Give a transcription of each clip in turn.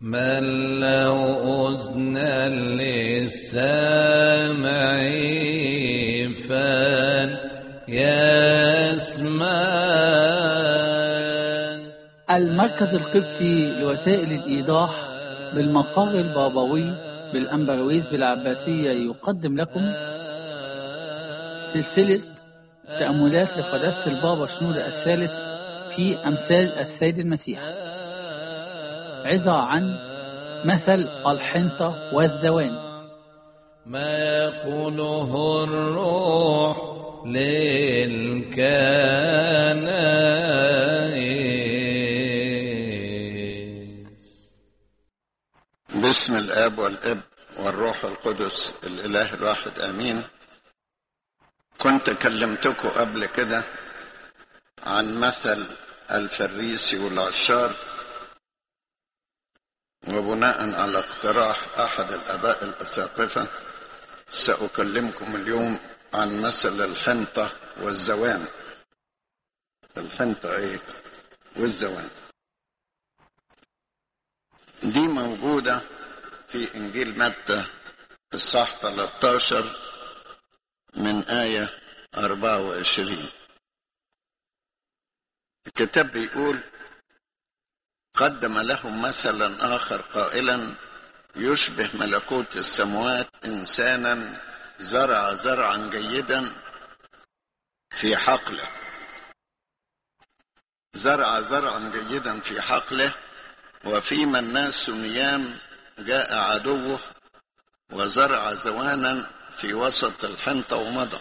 من له أذنا للسامع فليسمع المركز القبطي لوسائل الإيضاح بالمقر البابوي بالأنبرويز بالعباسية يقدم لكم سلسلة تأملات لقداسة البابا شنودة الثالث في أمثال السيد المسيح عظة عن مثل الحنطة والذوان ما يقوله الروح للكنائس باسم الاب والاب والروح القدس الاله الواحد امين كنت كلمتكم قبل كده عن مثل الفريسي والعشار وبناء على اقتراح احد الاباء الاساقفه ساكلمكم اليوم عن مثل الحنطه والزوان الحنطه ايه والزوان دي موجوده في انجيل متى اصحاح 13 من ايه 24 الكتاب بيقول قدم لهم مثلا اخر قائلا يشبه ملكوت السماوات انسانا زرع زرعا جيدا في حقله زرع زرعا جيدا في حقله وفيما الناس نيام جاء عدوه وزرع زوانا في وسط الحنطة ومضى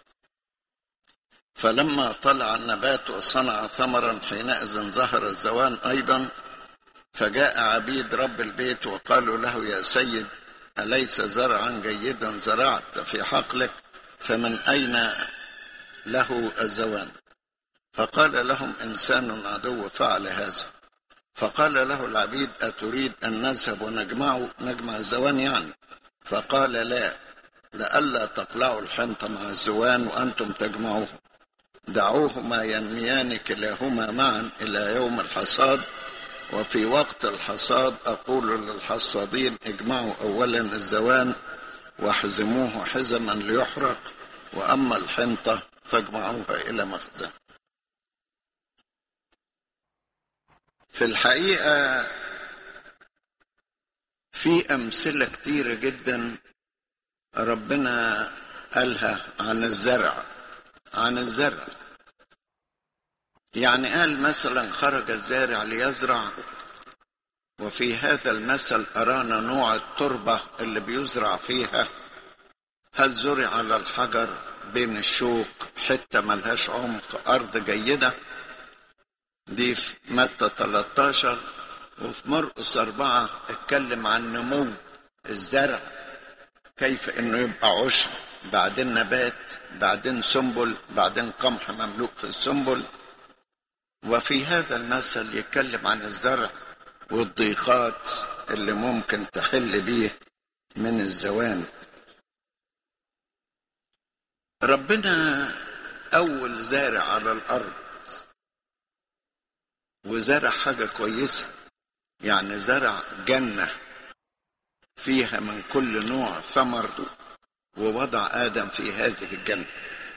فلما طلع النبات وصنع ثمرا حينئذ ظهر الزوان أيضا فجاء عبيد رب البيت وقالوا له يا سيد أليس زرعا جيدا زرعت في حقلك فمن أين له الزوان فقال لهم إنسان عدو فعل هذا فقال له العبيد أتريد أن نذهب ونجمع نجمع الزوان يعني فقال لا لئلا تقلعوا الحنطة مع الزوان وأنتم تجمعوه دعوهما ينميان كلاهما معا إلى يوم الحصاد وفي وقت الحصاد أقول للحصادين اجمعوا أولا الزوان واحزموه حزما ليحرق وأما الحنطة فاجمعوها إلى مخزن في الحقيقة في أمثلة كتيرة جدا ربنا قالها عن الزرع عن الزرع يعني قال مثلا خرج الزارع ليزرع وفي هذا المثل أرانا نوع التربة اللي بيزرع فيها هل زرع على الحجر بين الشوك حتة ملهاش عمق أرض جيدة دي في متى 13 وفي مرقس أربعة اتكلم عن نمو الزرع كيف انه يبقى عشب بعدين نبات بعدين سنبل بعدين قمح مملوء في السنبل وفي هذا المثل يتكلم عن الزرع والضيقات اللي ممكن تحل بيه من الزوان ربنا اول زارع على الارض وزرع حاجه كويسه يعني زرع جنه فيها من كل نوع ثمر ووضع ادم في هذه الجنه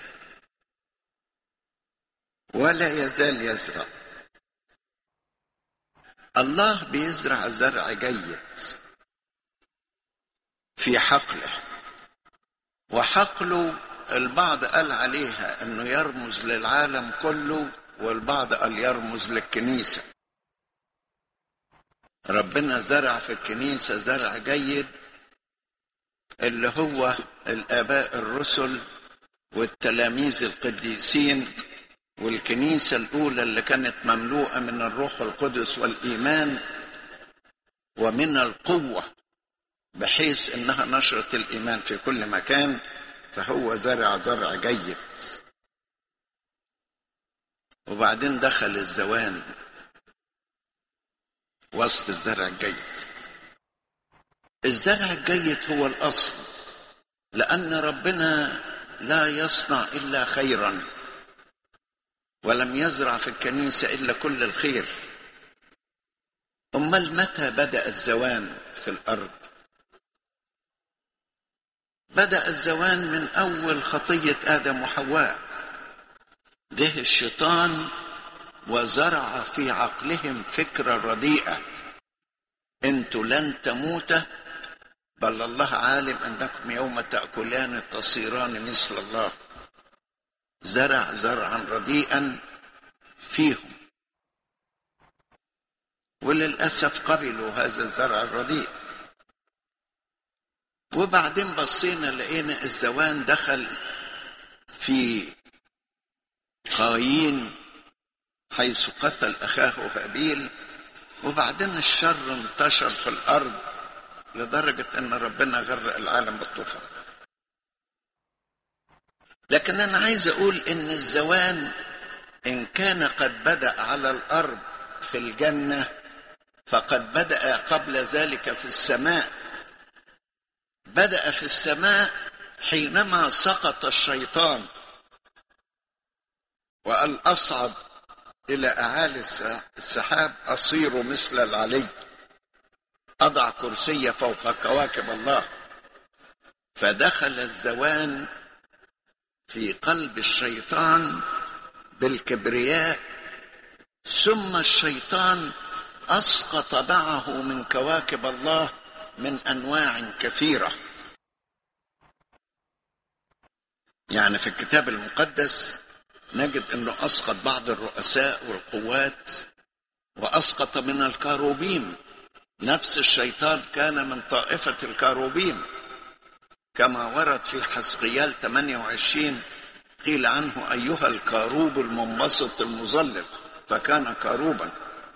ولا يزال يزرع الله بيزرع زرع جيد في حقله وحقله البعض قال عليها انه يرمز للعالم كله والبعض قال يرمز للكنيسه ربنا زرع في الكنيسه زرع جيد اللي هو الاباء الرسل والتلاميذ القديسين والكنيسه الاولى اللي كانت مملوءه من الروح القدس والايمان ومن القوه بحيث انها نشرت الايمان في كل مكان فهو زرع زرع جيد وبعدين دخل الزوان وسط الزرع الجيد الزرع الجيد هو الاصل لان ربنا لا يصنع الا خيرا ولم يزرع في الكنيسه الا كل الخير امال متى بدا الزوان في الارض بدا الزوان من اول خطيه ادم وحواء جه الشيطان وزرع في عقلهم فكره رديئه انتوا لن تموت بل الله عالم انكم يوم تاكلان تصيران مثل الله زرع زرعا رديئا فيهم وللاسف قبلوا هذا الزرع الرديء وبعدين بصينا لقينا الزوان دخل في قايين حيث قتل اخاه هابيل وبعدين الشر انتشر في الارض لدرجه ان ربنا غرق العالم بالطوفان لكن انا عايز اقول ان الزوان ان كان قد بدا على الارض في الجنه فقد بدا قبل ذلك في السماء بدا في السماء حينما سقط الشيطان وقال اصعد الى اعالي السحاب اصير مثل العلي اضع كرسي فوق كواكب الله فدخل الزوان في قلب الشيطان بالكبرياء ثم الشيطان اسقط معه من كواكب الله من انواع كثيره يعني في الكتاب المقدس نجد انه اسقط بعض الرؤساء والقوات واسقط من الكاروبيم نفس الشيطان كان من طائفه الكاروبيم كما ورد في حسقيال 28 قيل عنه ايها الكاروب المنبسط المظلل فكان كاروبا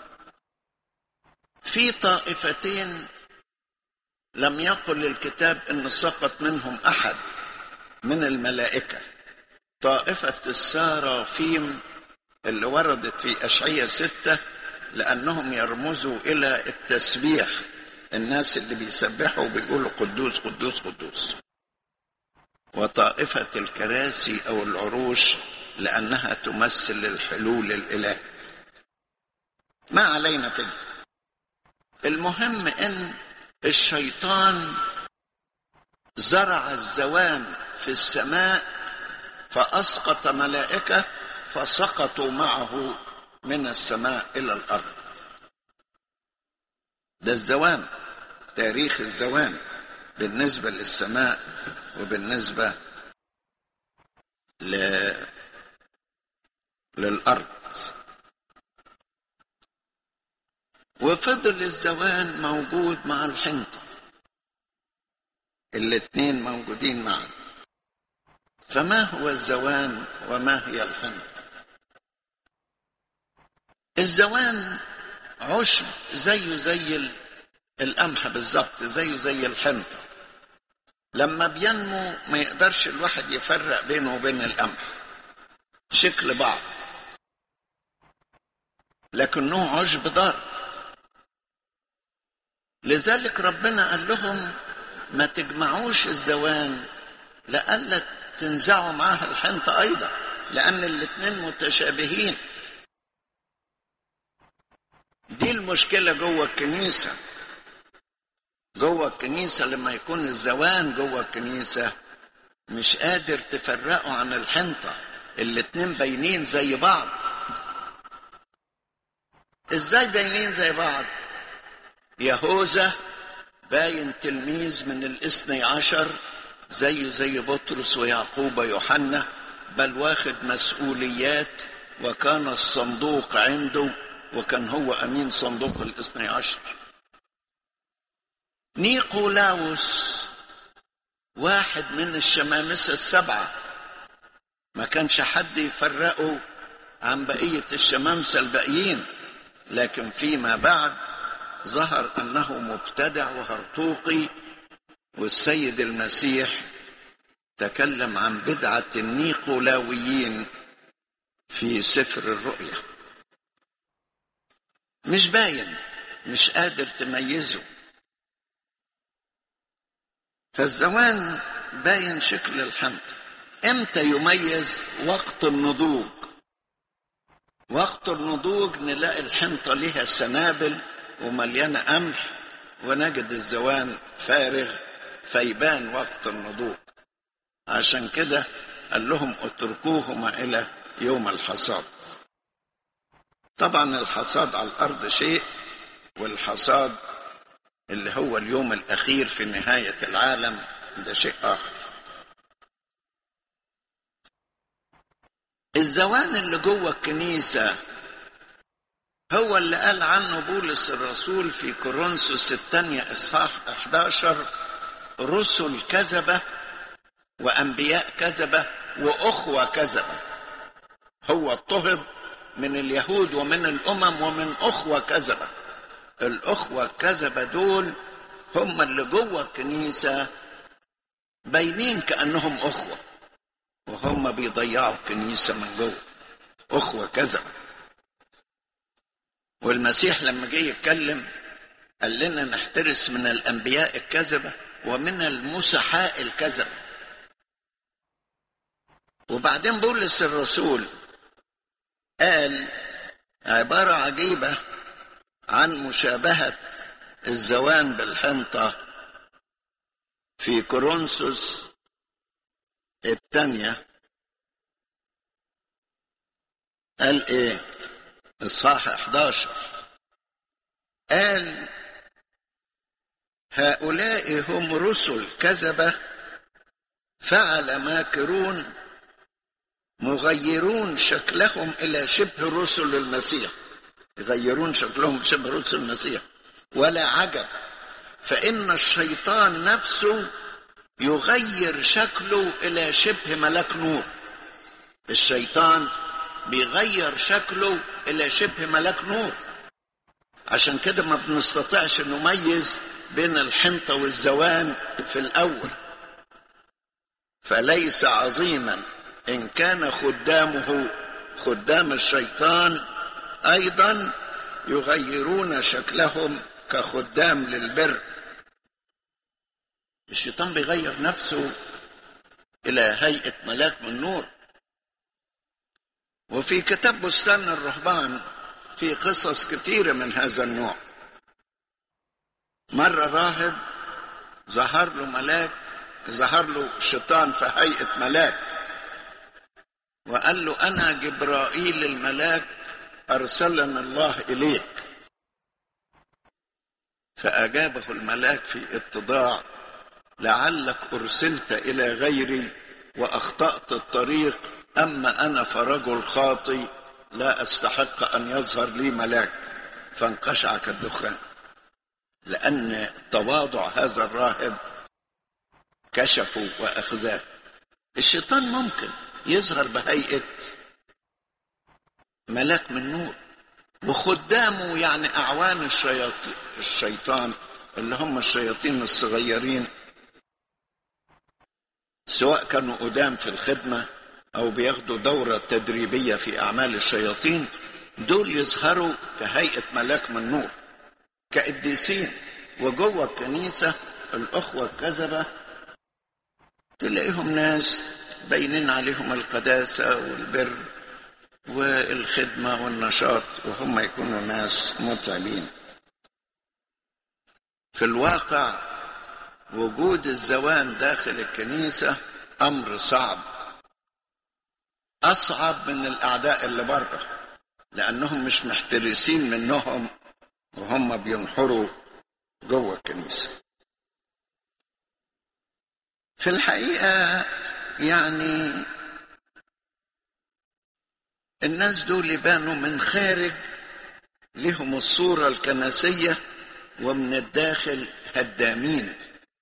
في طائفتين لم يقل الكتاب ان سقط منهم احد من الملائكه طائفه السارافيم اللي وردت في اشعياء سته لانهم يرمزوا الى التسبيح الناس اللي بيسبحوا بيقولوا قدوس قدوس قدوس وطائفه الكراسي او العروش لانها تمثل الحلول الالهي ما علينا فكره المهم ان الشيطان زرع الزوان في السماء فاسقط ملائكه فسقطوا معه من السماء الى الارض ده الزوان تاريخ الزوان بالنسبه للسماء وبالنسبه ل... للارض وفضل الزوان موجود مع الحنطة الاتنين موجودين معا فما هو الزوان وما هي الحنطة الزوان عشب زيه زي القمح بالظبط زيه زي الحنطة لما بينمو ما يقدرش الواحد يفرق بينه وبين القمح شكل بعض لكنه عشب ضار لذلك ربنا قال لهم ما تجمعوش الزوان لئلا تنزعوا معاها الحنطة أيضا لأن الاتنين متشابهين دي المشكلة جوه الكنيسة جوه الكنيسة لما يكون الزوان جوه الكنيسة مش قادر تفرقه عن الحنطة الاتنين باينين زي بعض ازاي باينين زي بعض يهوذا باين تلميذ من الاثني عشر زيه زي بطرس ويعقوب ويوحنا بل واخد مسؤوليات وكان الصندوق عنده وكان هو امين صندوق الاثني عشر نيقولاوس واحد من الشمامسة السبعة ما كانش حد يفرقه عن بقية الشمامسة الباقيين لكن فيما بعد ظهر انه مبتدع وهرطوقي والسيد المسيح تكلم عن بدعه النيقولاويين في سفر الرؤيا مش باين مش قادر تميزه فالزوان باين شكل الحمد امتى يميز وقت النضوج وقت النضوج نلاقي الحنطه لها سنابل ومليانة قمح ونجد الزوان فارغ فيبان وقت النضوج عشان كده قال لهم اتركوهما إلى يوم الحصاد طبعا الحصاد على الأرض شيء والحصاد اللي هو اليوم الأخير في نهاية العالم ده شيء آخر الزوان اللي جوه الكنيسة هو اللي قال عنه بولس الرسول في كورنثوس الثانية إصحاح 11 رسل كذبة وأنبياء كذبة وأخوة كذبة هو اضطهد من اليهود ومن الأمم ومن أخوة كذبة الأخوة الكذبة دول هم اللي جوه الكنيسة باينين كأنهم أخوة وهم بيضيعوا الكنيسة من جوه أخوة كذبة والمسيح لما جه يتكلم قال لنا نحترس من الأنبياء الكذبة ومن المسحاء الكذبة وبعدين بولس الرسول قال عبارة عجيبة عن مشابهة الزوان بالحنطة في كورنثوس الثانية قال ايه اصحاح 11 قال هؤلاء هم رسل كذبة فعل ماكرون مغيرون شكلهم إلى شبه رسل المسيح يغيرون شكلهم شبه رسل المسيح ولا عجب فإن الشيطان نفسه يغير شكله إلى شبه ملاك نور الشيطان بيغير شكله إلى شبه ملاك نور عشان كده ما بنستطيعش نميز بين الحنطة والزوان في الأول فليس عظيما إن كان خدامه خدام الشيطان أيضا يغيرون شكلهم كخدام للبر الشيطان بيغير نفسه إلى هيئة ملاك من نور وفي كتاب بستان الرهبان في قصص كثيرة من هذا النوع مرة راهب ظهر له ملاك ظهر له شيطان في هيئة ملاك وقال له أنا جبرائيل الملاك أرسلنا الله إليك فأجابه الملاك في اتضاع لعلك أرسلت إلى غيري وأخطأت الطريق أما أنا فرجل خاطي لا أستحق أن يظهر لي ملاك فانقشع كالدخان لأن تواضع هذا الراهب كشفوا وأخذاه الشيطان ممكن يظهر بهيئة ملاك من نور وخدامه يعني أعوان الشياطين الشيطان اللي هم الشياطين الصغيرين سواء كانوا قدام في الخدمة أو بياخدوا دورة تدريبية في أعمال الشياطين دول يظهروا كهيئة ملاك من نور كقديسين وجوه الكنيسة الأخوة الكذبة تلاقيهم ناس باينين عليهم القداسة والبر والخدمة والنشاط وهم يكونوا ناس متعبين في الواقع وجود الزوان داخل الكنيسة أمر صعب أصعب من الأعداء اللي بره لأنهم مش محترسين منهم وهم بينحروا جوه الكنيسة في الحقيقة يعني الناس دول يبانوا من خارج لهم الصورة الكنسية ومن الداخل هدامين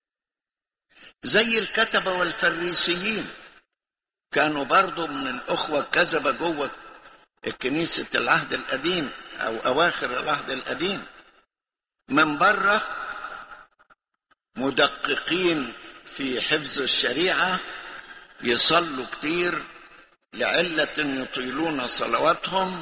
زي الكتبة والفريسيين كانوا برضو من الأخوة الكذبة جوه الكنيسة العهد القديم أو أواخر العهد القديم من بره مدققين في حفظ الشريعة يصلوا كتير لعلة يطيلون صلواتهم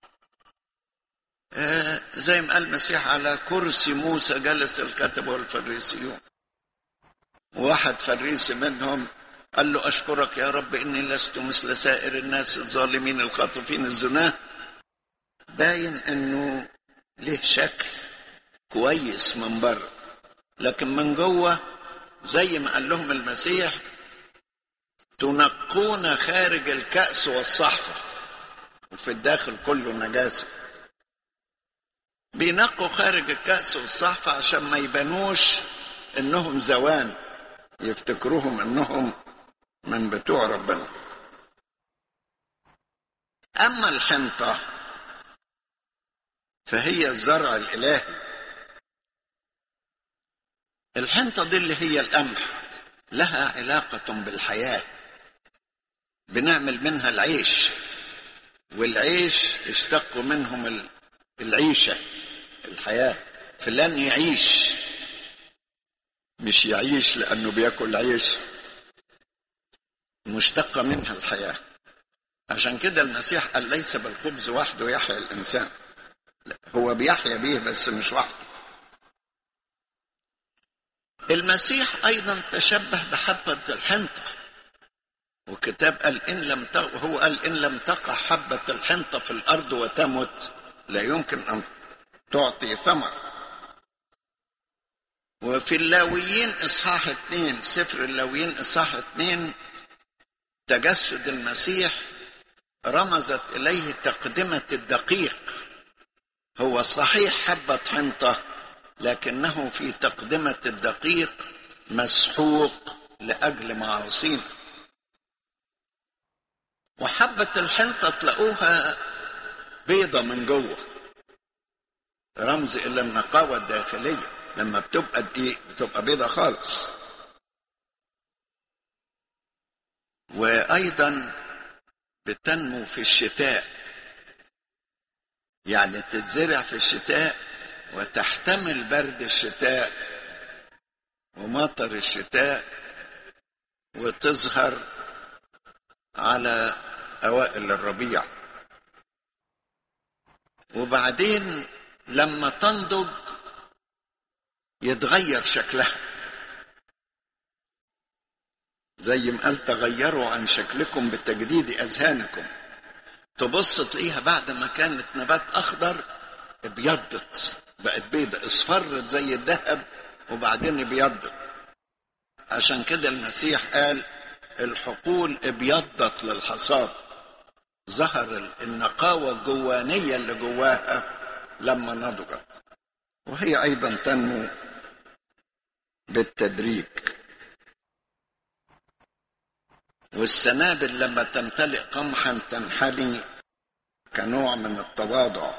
آه زي ما قال المسيح على كرسي موسى جلس الكتب والفريسيون واحد فريسي منهم قال له أشكرك يا رب إني لست مثل سائر الناس الظالمين الخاطفين الزناه باين إنه له شكل كويس من بره لكن من جوه زي ما قال لهم المسيح تنقون خارج الكأس والصحفة وفي الداخل كله نجاسة بينقوا خارج الكأس والصحفة عشان ما يبانوش انهم زوان يفتكروهم انهم من بتوع ربنا اما الحنطة فهي الزرع الالهي الحنطة دي اللي هي القمح لها علاقة بالحياة بنعمل منها العيش والعيش اشتقوا منهم العيشة الحياة فلان يعيش مش يعيش لأنه بياكل عيش مشتقة منها الحياة عشان كده المسيح قال ليس بالخبز وحده يحيا الإنسان هو بيحيا بيه بس مش وحده المسيح أيضا تشبه بحبة الحنطة وكتاب قال إن لم تق... هو قال إن لم تقع حبة الحنطة في الأرض وتمت لا يمكن أن تعطي ثمر وفي اللاويين إصحاح اثنين سفر اللاويين إصحاح اثنين تجسد المسيح رمزت إليه تقدمة الدقيق هو صحيح حبة حنطة لكنه في تقدمة الدقيق مسحوق لأجل معاصينا وحبة الحنطة تلاقوها بيضة من جوه رمز إلى النقاوة الداخلية لما بتبقى دقيق بتبقى بيضة خالص وأيضا بتنمو في الشتاء يعني تتزرع في الشتاء وتحتمل برد الشتاء ومطر الشتاء وتظهر على أوائل الربيع وبعدين لما تنضج يتغير شكلها زي ما قال تغيروا عن شكلكم بتجديد أذهانكم تبص تلاقيها بعد ما كانت نبات أخضر ابيضت بقت بيضة اصفرت زي الذهب وبعدين ابيضت عشان كده المسيح قال الحقول ابيضت للحصاد ظهر النقاوة الجوانية اللي جواها لما نضجت وهي أيضا تنمو بالتدريج والسنابل لما تمتلئ قمحا تنحني كنوع من التواضع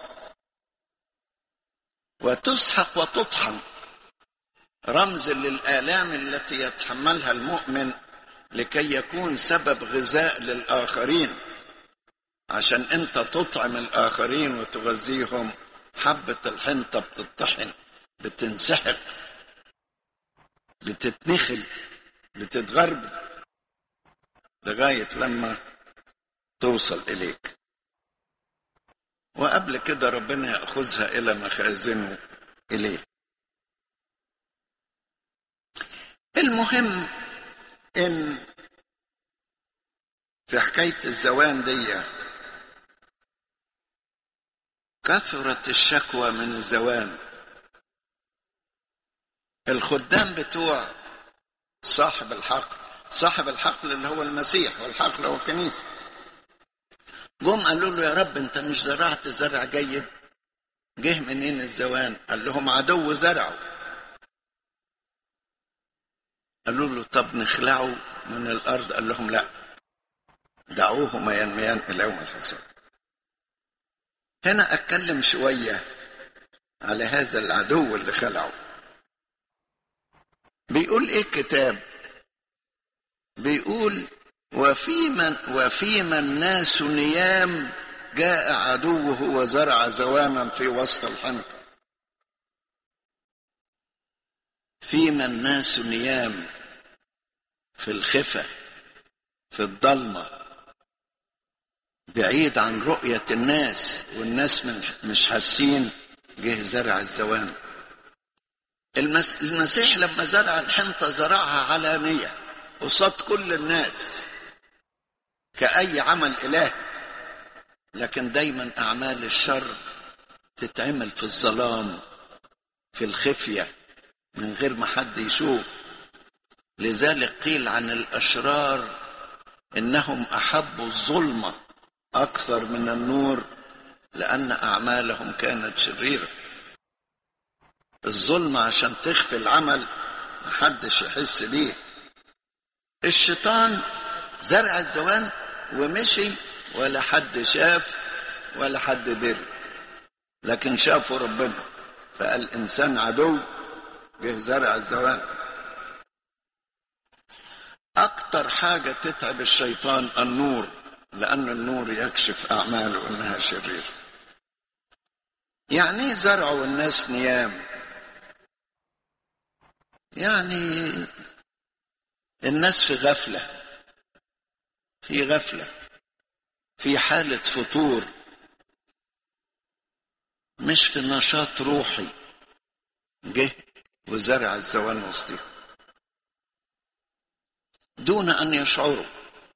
وتسحق وتطحن رمز للآلام التي يتحملها المؤمن لكي يكون سبب غذاء للآخرين عشان أنت تطعم الآخرين وتغذيهم حبة الحنطة بتطحن بتنسحق بتتنخل بتتغربل لغاية لما توصل إليك وقبل كده ربنا يأخذها إلى مخازنه إليه المهم إن في حكاية الزوان دي كثرت الشكوى من الزوان الخدام بتوع صاحب الحقل صاحب الحقل اللي هو المسيح والحقل هو الكنيسة جم قالوا له يا رب انت مش زرعت زرع جيد جه منين الزوان قال لهم عدو زرعه قالوا له طب نخلعه من الارض قال لهم لا دعوهما ينميان الى يوم الحساب هنا اتكلم شويه على هذا العدو اللي خلعه بيقول ايه الكتاب بيقول وفي من وفيما الناس نيام جاء عدوه وزرع زواما في وسط الحنط فيما الناس نيام في الخفة في الضلمة بعيد عن رؤية الناس والناس من مش حاسين جه زرع الزوان المس... المسيح لما زرع الحنطة زرعها علانية قصاد كل الناس كأي عمل إله لكن دايما أعمال الشر تتعمل في الظلام في الخفية من غير ما حد يشوف لذلك قيل عن الأشرار إنهم أحبوا الظلمة أكثر من النور لأن أعمالهم كانت شريرة الظلمة عشان تخفي العمل محدش يحس بيه الشيطان زرع الزوان ومشي ولا حد شاف ولا حد دري لكن شافوا ربنا فقال الإنسان عدو جه زرع الزوان أكتر حاجة تتعب الشيطان النور لأن النور يكشف أعماله إنها شريرة يعني زرعوا الناس نيام يعني الناس في غفلة في غفلة في حالة فطور مش في نشاط روحي جه وزرع الزوال وسطهم دون أن يشعروا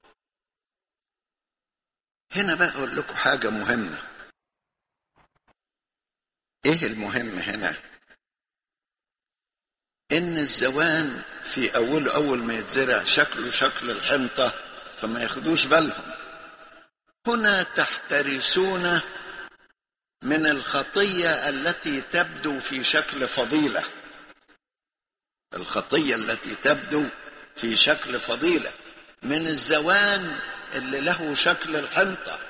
هنا بقى أقول لكم حاجة مهمة إيه المهم هنا؟ إن الزوان في أول أول ما يتزرع شكله شكل الحنطة فما ياخدوش بالهم هنا تحترسون من الخطية التي تبدو في شكل فضيلة الخطية التي تبدو في شكل فضيلة من الزوان اللي له شكل الحنطة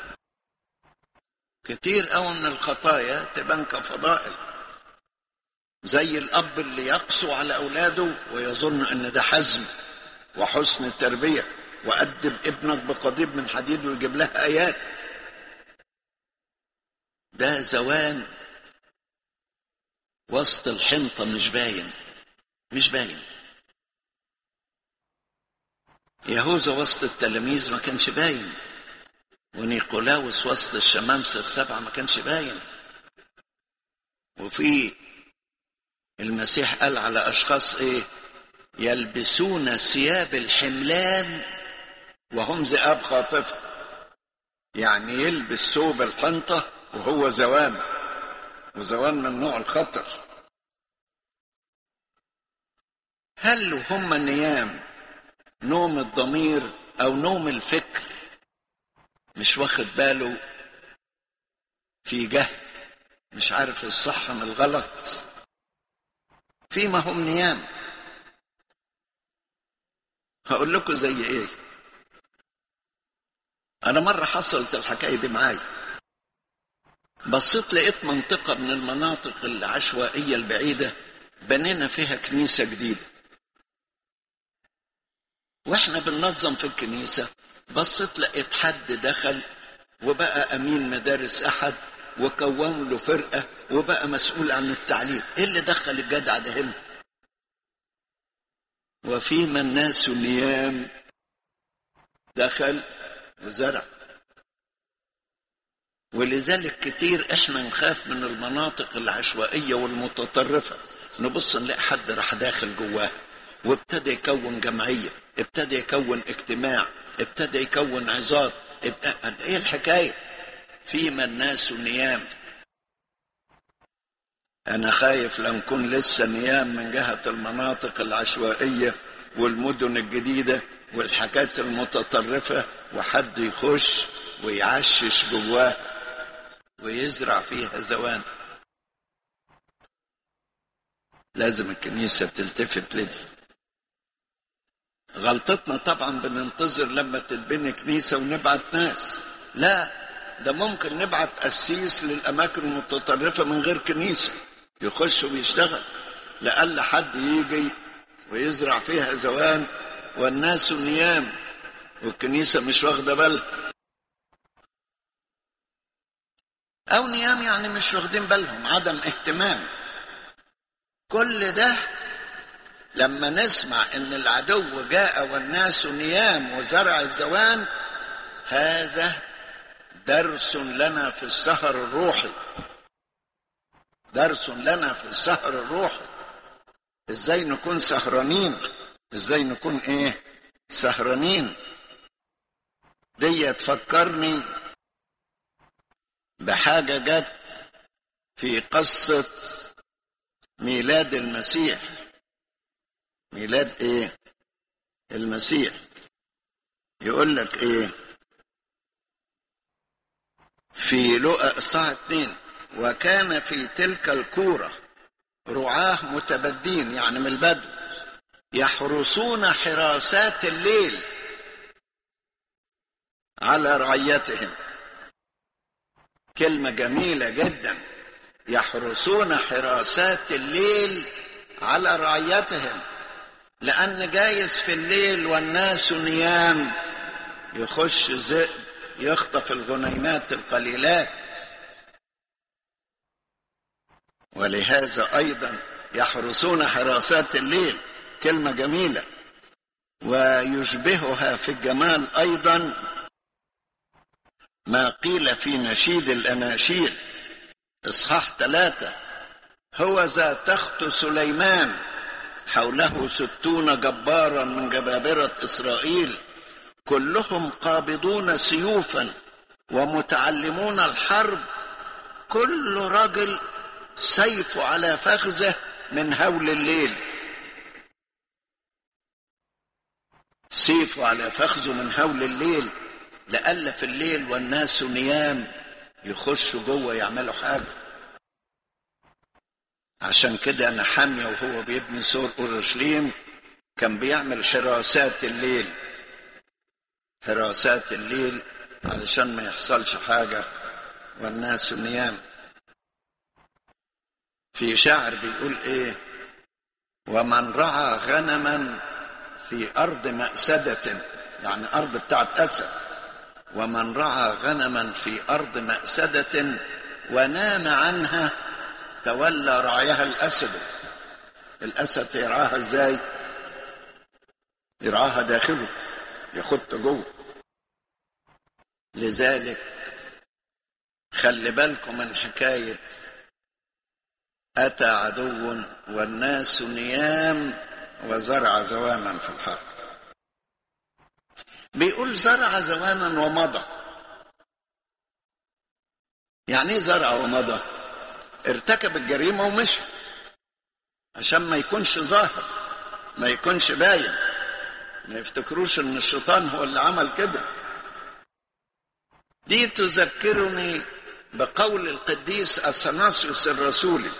كتير أوي من الخطايا تبان كفضائل زي الأب اللي يقسو على أولاده ويظن أن ده حزم وحسن التربية وأدب ابنك بقضيب من حديد ويجيب لها آيات ده زوان وسط الحنطة مش باين مش باين يهوذا وسط التلاميذ ما كانش باين ونيقولاوس وسط الشمامسة السبعة ما كانش باين وفي المسيح قال على أشخاص إيه يلبسون ثياب الحملان وهم ذئاب خاطفة يعني يلبس ثوب الحنطة وهو زوان وزوان من نوع الخطر هل هم نيام نوم الضمير او نوم الفكر مش واخد باله في جهل مش عارف الصح من الغلط فيما هم نيام هقول لكم زي ايه انا مره حصلت الحكايه دي معايا بصيت لقيت منطقه من المناطق العشوائيه البعيده بنينا فيها كنيسه جديده واحنا بننظم في الكنيسه بصيت لقيت حد دخل وبقى امين مدارس احد وكون له فرقه وبقى مسؤول عن التعليم ايه اللي دخل الجدع ده هنا وفيما الناس نيام دخل وزرع ولذلك كتير احنا نخاف من المناطق العشوائيه والمتطرفه نبص نلاقي حد راح داخل جواه وابتدى يكون جمعيه ابتدى يكون اجتماع ابتدى يكون عظات ايه الحكايه فيما الناس نيام انا خايف لو نكون لسه نيام من جهه المناطق العشوائيه والمدن الجديده والحاجات المتطرفه وحد يخش ويعشش جواه ويزرع فيها زوان لازم الكنيسه تلتفت لدي غلطتنا طبعا بننتظر لما تتبني كنيسه ونبعت ناس لا ده ممكن نبعت قسيس للاماكن المتطرفه من غير كنيسه يخش ويشتغل لألا حد يجي ويزرع فيها زوان والناس نيام والكنيسه مش واخده بالها او نيام يعني مش واخدين بالهم عدم اهتمام كل ده لما نسمع ان العدو جاء والناس نيام وزرع الزوان هذا درس لنا في السهر الروحي درس لنا في السهر الروحي ازاي نكون سهرانين ازاي نكون ايه سهرانين دي تفكرني بحاجه جت في قصه ميلاد المسيح ميلاد ايه المسيح يقول لك ايه في لقا الساعة اتنين وكان في تلك الكورة رعاه متبدين يعني من البدو يحرسون حراسات الليل على رعيتهم كلمة جميلة جدا يحرسون حراسات الليل على رعيتهم لأن جايز في الليل والناس نيام يخش ذئب يخطف الغنيمات القليلات ولهذا أيضا يحرسون حراسات الليل كلمة جميلة ويشبهها في الجمال أيضا ما قيل في نشيد الأناشيد إصحاح ثلاثة هو ذا تخت سليمان حوله ستون جبارا من جبابرة إسرائيل كلهم قابضون سيوفا ومتعلمون الحرب كل رجل سيف على فخذه من هول الليل سيفه على فخذه من هول الليل لألا في الليل والناس نيام يخشوا جوه يعملوا حاجة عشان كده أنا حامية وهو بيبني سور أورشليم كان بيعمل حراسات الليل حراسات الليل علشان ما يحصلش حاجة والناس نيام في شاعر بيقول ايه ومن رعى غنما في أرض مأسدة يعني أرض بتاعت أسد ومن رعى غنما في أرض مأسدة ونام عنها تولى رعيها الأسد الأسد يرعاها ازاي يرعاها داخله يخط جوه لذلك خلي بالكم من حكاية أتى عدو والناس نيام وزرع زوانا في الحرب بيقول زرع زوانا ومضى يعني ايه زرع ومضى ارتكب الجريمة ومشي عشان ما يكونش ظاهر ما يكونش باين ما يفتكروش ان الشيطان هو اللي عمل كده دي تذكرني بقول القديس اثناسيوس الرسولي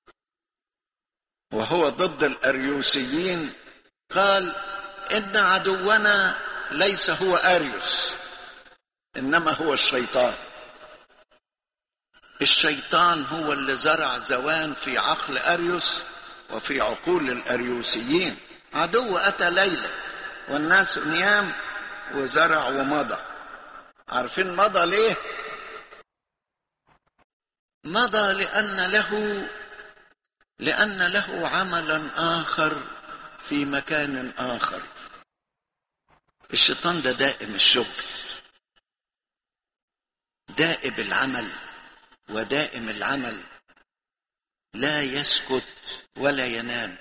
وهو ضد الاريوسيين قال ان عدونا ليس هو اريوس انما هو الشيطان الشيطان هو اللي زرع زوان في عقل اريوس وفي عقول الاريوسيين عدو اتى ليله والناس نيام وزرع ومضى عارفين مضى ليه مضى لان له لان له عملا اخر في مكان اخر الشيطان ده دائم الشغل دائم العمل ودائم العمل لا يسكت ولا ينام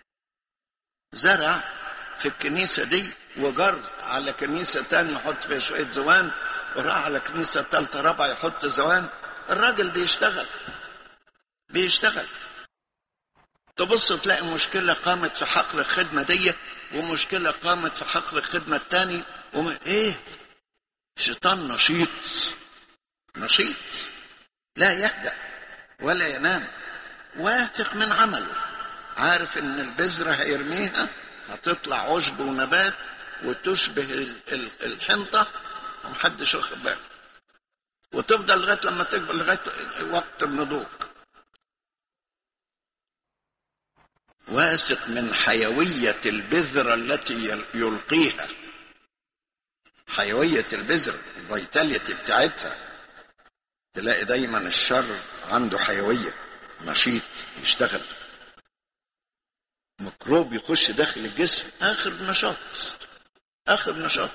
زرع في الكنيسة دي وجر على كنيسة تانية يحط فيها شوية زوان وراح على كنيسة تالتة رابعة يحط زوان الراجل بيشتغل بيشتغل تبص تلاقي مشكلة قامت في حقل الخدمة دي ومشكلة قامت في حقل الخدمة التاني وم... ايه شيطان نشيط نشيط لا يهدأ ولا ينام واثق من عمله عارف ان البذرة هيرميها هتطلع عشب ونبات وتشبه الحنطة ومحدش واخد باله وتفضل لغاية لما تكبر لغاية وقت النضوج واثق من حيوية البذرة التي يلقيها حيوية البذرة الفيتاليتي بتاعتها تلاقي دايما الشر عنده حيوية نشيط يشتغل ميكروب يخش داخل الجسم آخر نشاط آخر نشاط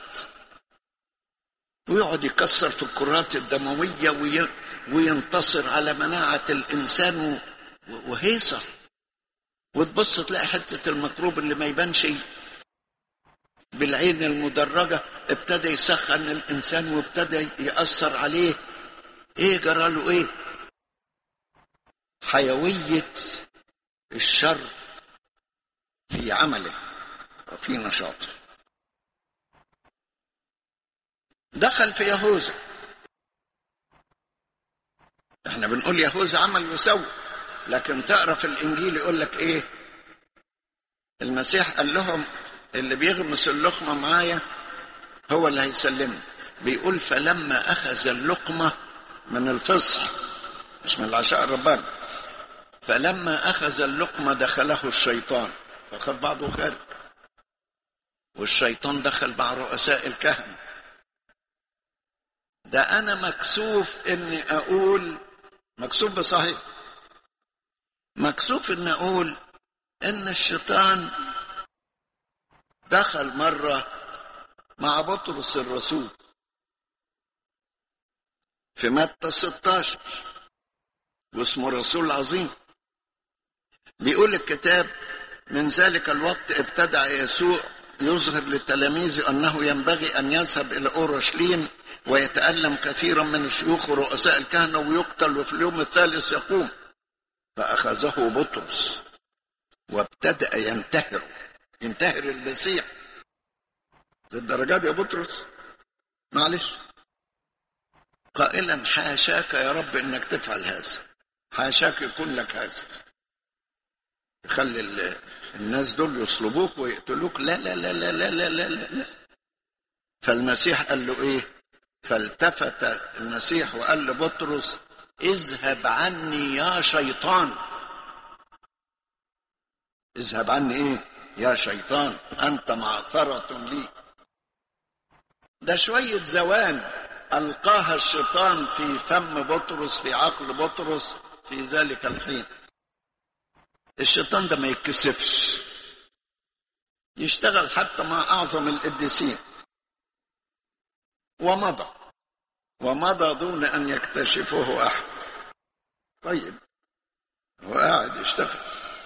ويقعد يكسر في الكرات الدموية وي... وينتصر على مناعة الإنسان وهيصة وتبص تلاقي حتة الميكروب اللي ما يبانش بالعين المدرجة ابتدى يسخن الإنسان وابتدى يأثر عليه ايه جرى له ايه حيوية الشر في عمله وفي نشاطه دخل في يهوذا احنا بنقول يهوذا عمل وسوى لكن تقرا في الانجيل يقول لك ايه المسيح قال لهم اللي بيغمس اللقمه معايا هو اللي هيسلمني بيقول فلما اخذ اللقمه من الفصح مش من العشاء الرباني فلما اخذ اللقمه دخله الشيطان فخد بعضه خارج والشيطان دخل مع رؤساء الكهنه ده انا مكسوف اني اقول مكسوف بصحيح مكسوف اني اقول ان الشيطان دخل مره مع بطرس الرسول في متى 16 واسمه رسول عظيم بيقول الكتاب من ذلك الوقت ابتدع يسوع يظهر للتلاميذ انه ينبغي ان يذهب الى اورشليم ويتالم كثيرا من الشيوخ ورؤساء الكهنه ويقتل وفي اليوم الثالث يقوم فاخذه بطرس وابتدا ينتهر ينتهر المسيح للدرجه دي يا بطرس معلش قائلا حاشاك يا رب انك تفعل هذا حاشاك يكون لك هذا تخلي ال- الناس دول يصلبوك ويقتلوك لا لا لا لا لا لا لا, لا, لا. فالمسيح قال له ايه فالتفت المسيح وقال لبطرس اذهب عني يا شيطان اذهب عني ايه يا شيطان انت معثرة لي ده شوية زوان ألقاها الشيطان في فم بطرس في عقل بطرس في ذلك الحين الشيطان ده ما يتكسفش يشتغل حتى مع أعظم القديسين ومضى ومضى دون أن يكتشفه أحد طيب هو قاعد يشتغل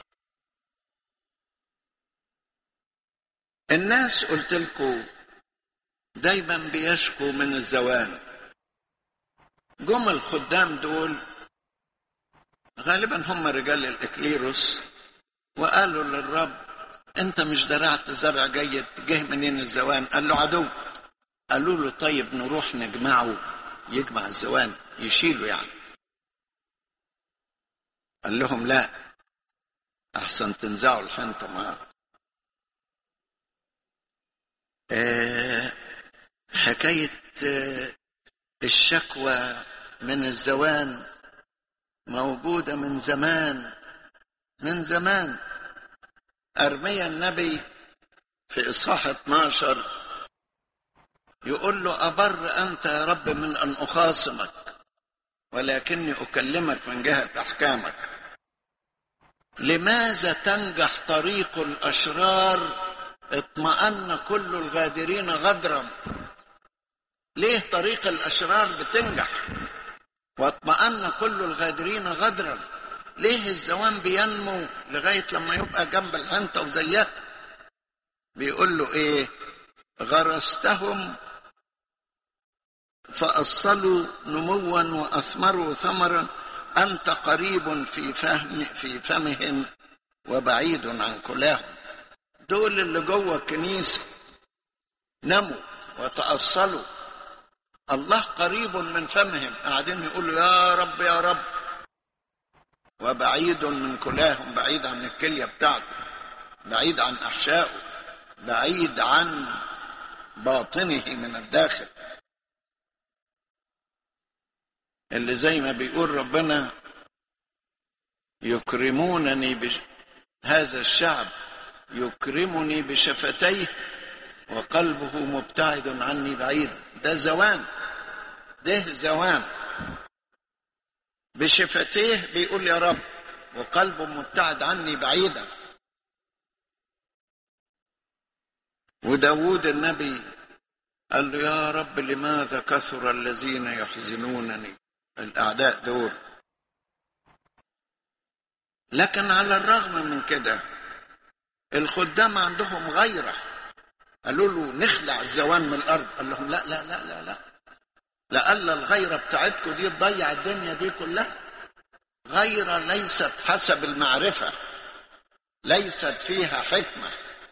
الناس قلت لكم دايما بيشكوا من الزوان جم الخدام دول غالبا هم رجال الاكليروس وقالوا للرب انت مش زرعت زرع جيد جه منين الزوان قال له عدو قالوا له طيب نروح نجمعه يجمع الزوان يشيله يعني قال لهم لا احسن تنزعوا الحنطه معاه آه حكايه آه الشكوى من الزوان موجوده من زمان من زمان ارميا النبي في اصحاح 12 يقول له ابر انت يا رب من ان اخاصمك ولكني اكلمك من جهه احكامك لماذا تنجح طريق الاشرار اطمأن كل الغادرين غدرا ليه طريق الاشرار بتنجح واطمأن كل الغادرين غدرا ليه الزوان بينمو لغايه لما يبقى جنب الحنطه وزيها بيقول له ايه غرستهم فأصلوا نموا وأثمروا ثمرا أنت قريب في فهم في فمهم وبعيد عن كلاهم دول اللي جوه الكنيسة نموا وتأصلوا الله قريب من فمهم قاعدين يقولوا يا رب يا رب وبعيد من كلاهم بعيد عن الكلية بتاعته بعيد عن أحشائه بعيد عن باطنه من الداخل اللي زي ما بيقول ربنا يكرمونني بش... هذا الشعب يكرمني بشفتيه وقلبه مبتعد عني بعيد ده زوان ده زوان بشفتيه بيقول يا رب وقلبه مبتعد عني بعيدا وداود النبي قال له يا رب لماذا كثر الذين يحزنونني الأعداء دول لكن على الرغم من كده الخدام عندهم غيرة قالوا له نخلع الزوان من الأرض قال لهم لا لا لا لا لا لألا الغيرة بتاعتكم دي تضيع الدنيا دي كلها غيرة ليست حسب المعرفة ليست فيها حكمة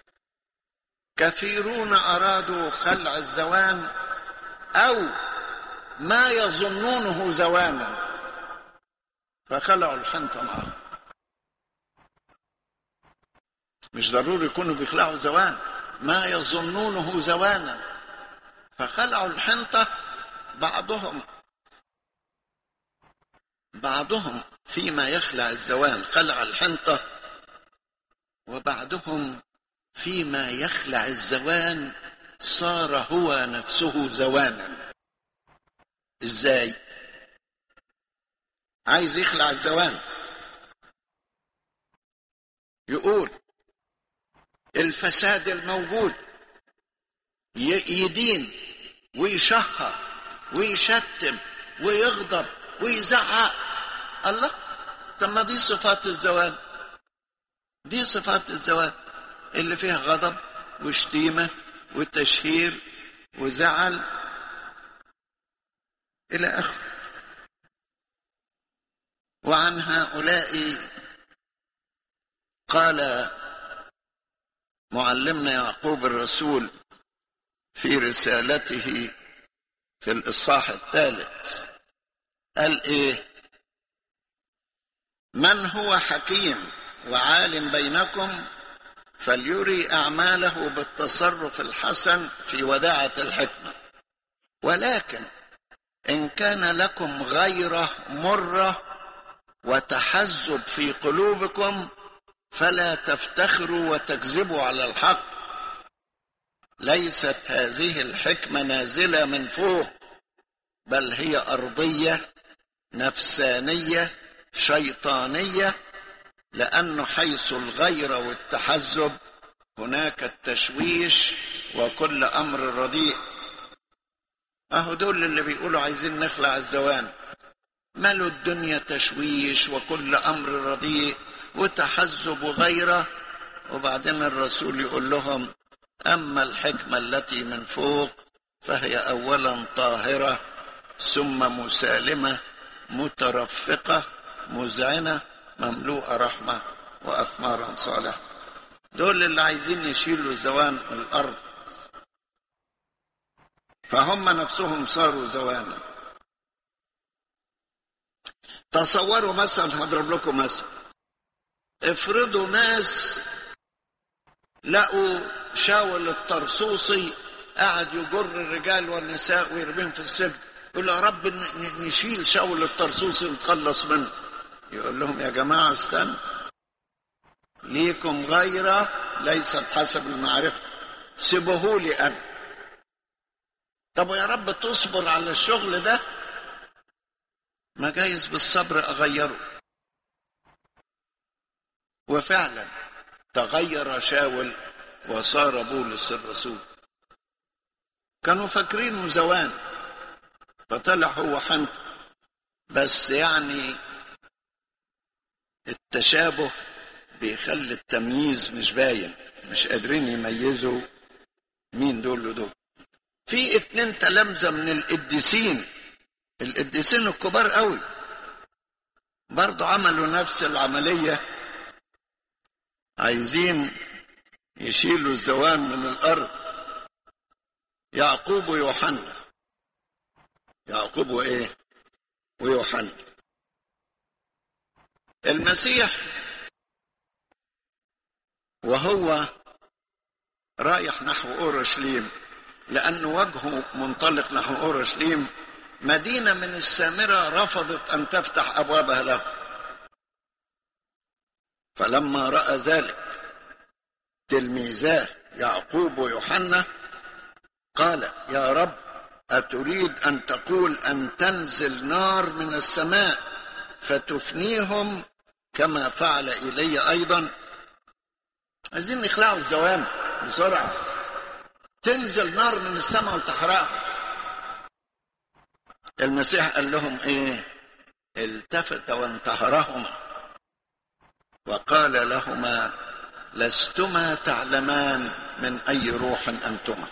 كثيرون أرادوا خلع الزوان أو ما يظنونه زوانا فخلعوا الحنطة معه مش ضروري يكونوا بيخلعوا زوان ما يظنونه زوانا فخلعوا الحنطة بعضهم بعضهم فيما يخلع الزوان خلع الحنطة وبعضهم فيما يخلع الزوان صار هو نفسه زوانا ازاي عايز يخلع الزوان يقول الفساد الموجود يدين ويشهر ويشتم ويغضب ويزعق الله طب ما دي صفات الزواج دي صفات الزواج اللي فيها غضب وشتيمة وتشهير وزعل إلى آخره وعن هؤلاء قال معلمنا يعقوب الرسول في رسالته في الإصحاح الثالث قال إيه من هو حكيم وعالم بينكم فليري أعماله بالتصرف الحسن في وداعة الحكمة ولكن إن كان لكم غيره مرة وتحزب في قلوبكم فلا تفتخروا وتكذبوا على الحق ليست هذه الحكمة نازلة من فوق بل هي أرضية نفسانية شيطانية لأنه حيث الغير والتحزب هناك التشويش وكل أمر رديء أهو دول اللي بيقولوا عايزين نخلع الزوان مالوا الدنيا تشويش وكل أمر رديء وتحزب وغيره وبعدين الرسول يقول لهم أما الحكمة التي من فوق فهي أولا طاهرة ثم مسالمة مترفقة مذعنة مملوءة رحمة وأثمارا صالحة دول اللي عايزين يشيلوا زوان الأرض فهم نفسهم صاروا زوانا تصوروا مثلا هضرب لكم مثلا افرضوا ناس لقوا شاول الطرسوسي قاعد يجر الرجال والنساء ويرميهم في السجن يقول يا رب نشيل شاول الطرسوسي ونتخلص منه يقول لهم يا جماعة استنى ليكم غيرة ليست حسب المعرفة سيبوهولي أنا طب يا رب تصبر على الشغل ده ما جايز بالصبر أغيره وفعلا تغير شاول وصار بولس الرسول كانوا فاكرينه زوان فطلع هو حنط بس يعني التشابه بيخلي التمييز مش باين مش قادرين يميزوا مين دول ودول في اتنين تلامذة من القديسين القديسين الكبار قوي برضو عملوا نفس العملية عايزين يشيلوا الزوان من الأرض يعقوب ويوحنا يعقوب وإيه ويوحنا المسيح وهو رايح نحو أورشليم لأن وجهه منطلق نحو أورشليم مدينة من السامرة رفضت أن تفتح أبوابها له فلما رأى ذلك تلميذاه يعقوب ويوحنا قال يا رب أتريد أن تقول أن تنزل نار من السماء فتفنيهم كما فعل إلي أيضا عايزين يخلعوا الزوام بسرعة تنزل نار من السماء وتحرقهم المسيح قال لهم ايه التفت وانتهرهما وقال لهما لستما تعلمان من اي روح انتما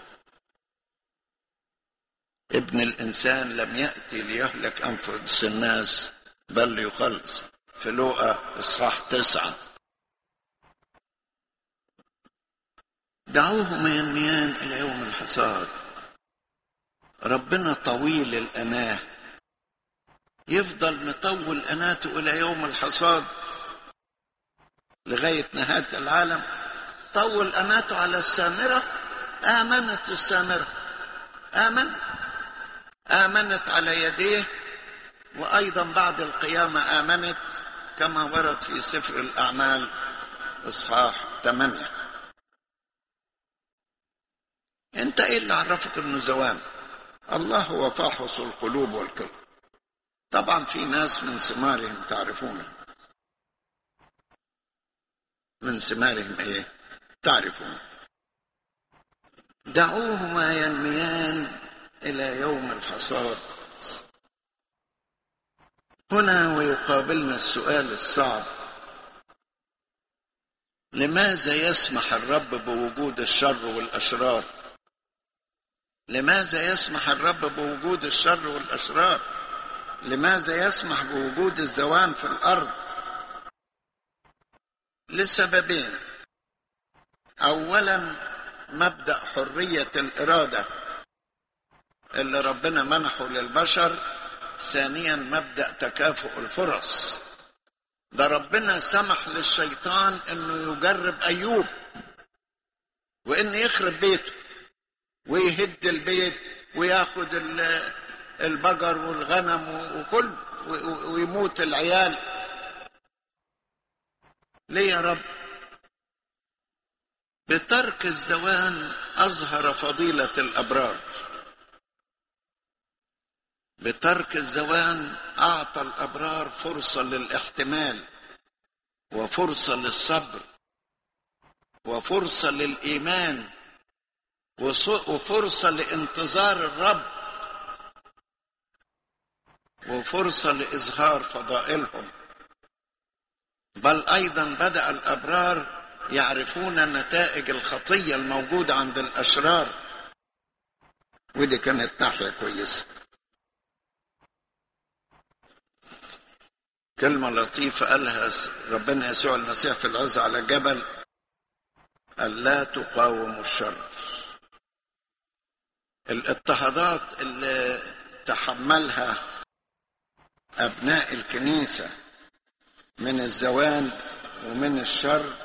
ابن الانسان لم ياتي ليهلك انفس الناس بل ليخلص في لوقا اصحاح تسعه دعوهما ينميان إلى يوم الحصاد ربنا طويل الأناه يفضل مطول أناته إلى يوم الحصاد لغاية نهاية العالم طول أناته على السامرة آمنت السامرة آمنت آمنت على يديه وأيضا بعد القيامة آمنت كما ورد في سفر الأعمال إصحاح 8 أنت إيه اللي عرفك إنه زوان؟ الله هو فاحص القلوب والقلب طبعا في ناس من ثمارهم تعرفونه من ثمارهم ايه تعرفون دعوهما ينميان الى يوم الحصاد هنا ويقابلنا السؤال الصعب لماذا يسمح الرب بوجود الشر والاشرار لماذا يسمح الرب بوجود الشر والاشرار لماذا يسمح بوجود الزوان في الارض لسببين اولا مبدا حريه الاراده اللي ربنا منحه للبشر ثانيا مبدا تكافؤ الفرص ده ربنا سمح للشيطان انه يجرب ايوب وان يخرب بيته ويهد البيت وياخد البقر والغنم وكل ويموت العيال ليه يا رب بترك الزوان اظهر فضيله الابرار بترك الزوان اعطى الابرار فرصه للاحتمال وفرصه للصبر وفرصه للايمان وفرصه لانتظار الرب وفرصه لاظهار فضائلهم بل ايضا بدا الابرار يعرفون نتائج الخطيه الموجوده عند الاشرار ودي كانت ناحيه كويسه كلمه لطيفه قالها ربنا يسوع المسيح في العزة على الجبل قال لا تقاوموا الشر الاضطهادات اللي تحملها ابناء الكنيسه من الزوان ومن الشر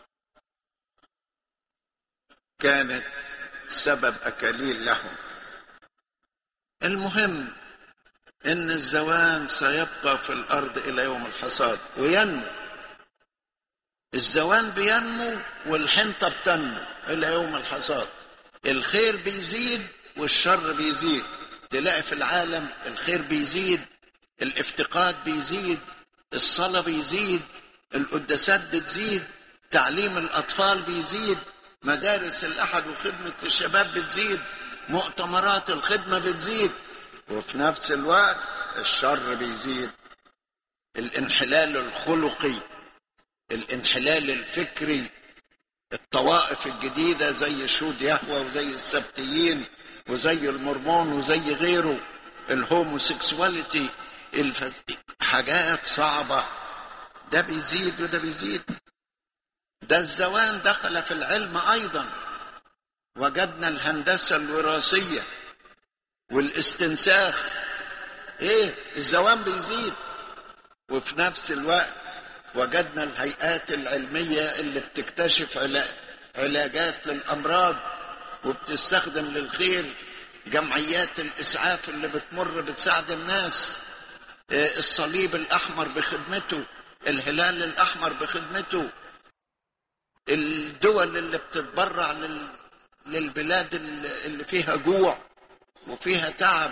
كانت سبب اكاليل لهم المهم ان الزوان سيبقى في الارض الى يوم الحصاد وينمو الزوان بينمو والحنطه بتنمو الى يوم الحصاد الخير بيزيد والشر بيزيد تلاقي في العالم الخير بيزيد الافتقاد بيزيد الصلاة بيزيد القداسات بتزيد تعليم الأطفال بيزيد مدارس الأحد وخدمة الشباب بتزيد مؤتمرات الخدمة بتزيد وفي نفس الوقت الشر بيزيد الانحلال الخلقي الانحلال الفكري الطوائف الجديدة زي شهود يهوى وزي السبتيين وزي المرمون وزي غيره الهوموسيكسواليتي الفز... حاجات صعبة ده بيزيد وده بيزيد ده الزوان دخل في العلم أيضا وجدنا الهندسة الوراثية والاستنساخ ايه الزوان بيزيد وفي نفس الوقت وجدنا الهيئات العلمية اللي بتكتشف علاجات للأمراض وبتستخدم للخير جمعيات الإسعاف اللي بتمر بتساعد الناس الصليب الأحمر بخدمته الهلال الأحمر بخدمته الدول اللي بتتبرع لل... للبلاد اللي فيها جوع وفيها تعب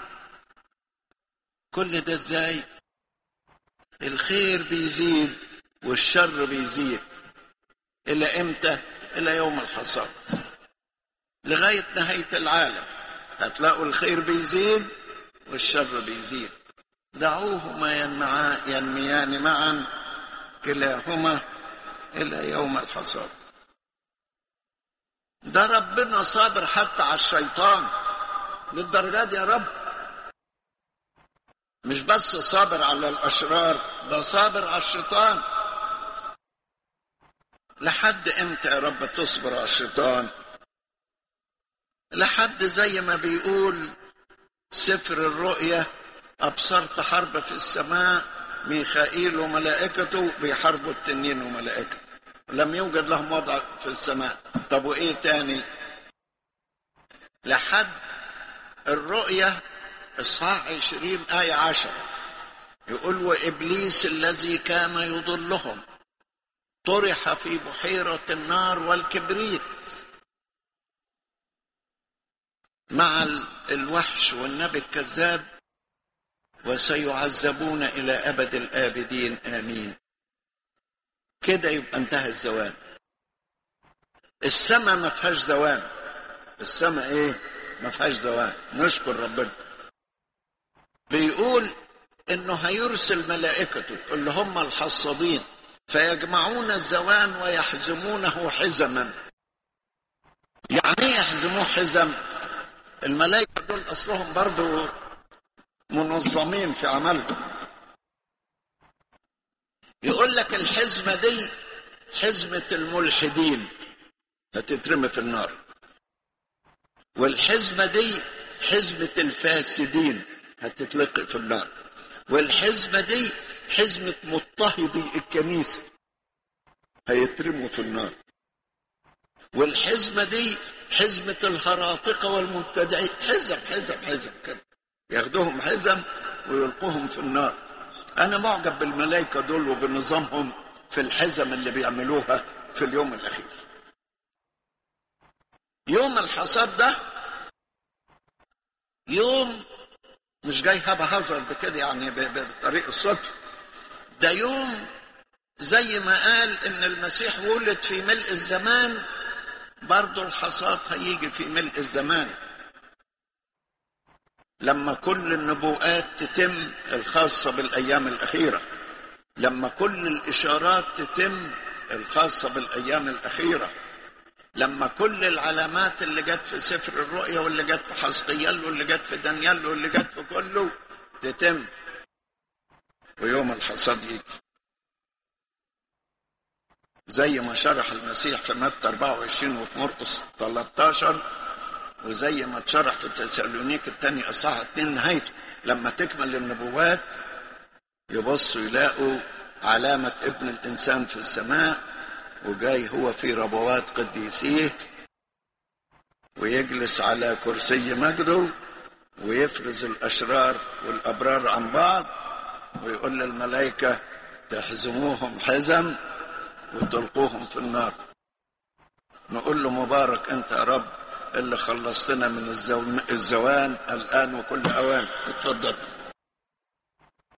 كل ده ازاي الخير بيزيد والشر بيزيد الى امتى الى يوم الحصاد لغايه نهايه العالم هتلاقوا الخير بيزيد والشر بيزيد دعوهما ينمعا ينميان معا كلاهما الى يوم الحصاد ده ربنا صابر حتى على الشيطان للدرجه دي يا رب مش بس صابر على الاشرار ده صابر على الشيطان لحد امتى يا رب تصبر على الشيطان لحد زي ما بيقول سفر الرؤيا أبصرت حرب في السماء ميخائيل وملائكته بيحاربوا التنين وملائكته لم يوجد لهم وضع في السماء طب وإيه تاني لحد الرؤيا إصحاح عشرين آية عشرة يقول وإبليس الذي كان يضلهم طرح في بحيرة النار والكبريت مع الوحش والنبي الكذاب وسيعذبون إلى أبد الآبدين آمين كده يبقى انتهى الزوال السماء ما فيهاش زوال السماء ايه ما فيهاش زوال نشكر ربنا بيقول انه هيرسل ملائكته اللي هم الحصادين فيجمعون الزوان ويحزمونه حزما يعني ايه يحزموه حزم الملائكة دول اصلهم برضو منظمين في عملهم يقول لك الحزمة دي حزمة الملحدين هتترمي في النار والحزمة دي حزمة الفاسدين هتتلقي في النار والحزمة دي حزمة مضطهدي الكنيسة هيترموا في النار والحزمة دي حزمة الهراطقة والمبتدعين حزم حزم حزم كده ياخدوهم حزم ويلقوهم في النار أنا معجب بالملائكة دول وبنظامهم في الحزم اللي بيعملوها في اليوم الأخير يوم الحصاد ده يوم مش جاي هبة هزرد كده يعني بطريق الصدفة ده يوم زي ما قال ان المسيح ولد في ملء الزمان برضه الحصاد هيجي في ملء الزمان لما كل النبوءات تتم الخاصة بالأيام الأخيرة لما كل الإشارات تتم الخاصة بالأيام الأخيرة لما كل العلامات اللي جت في سفر الرؤيا واللي جت في حسقيال واللي جت في دانيال واللي جت في كله تتم ويوم الحصاد يجي زي ما شرح المسيح في متى 24 وفي مرقس 13 وزي ما اتشرح في تسالونيك الثاني اصحاح 2 نهايته لما تكمل النبوات يبصوا يلاقوا علامة ابن الإنسان في السماء وجاي هو في ربوات قديسيه ويجلس على كرسي مجده ويفرز الأشرار والأبرار عن بعض ويقول للملائكة تحزموهم حزم وتلقوهم في النار نقول له مبارك أنت يا رب اللي خلصتنا من الزوان الآن وكل أوان اتفضل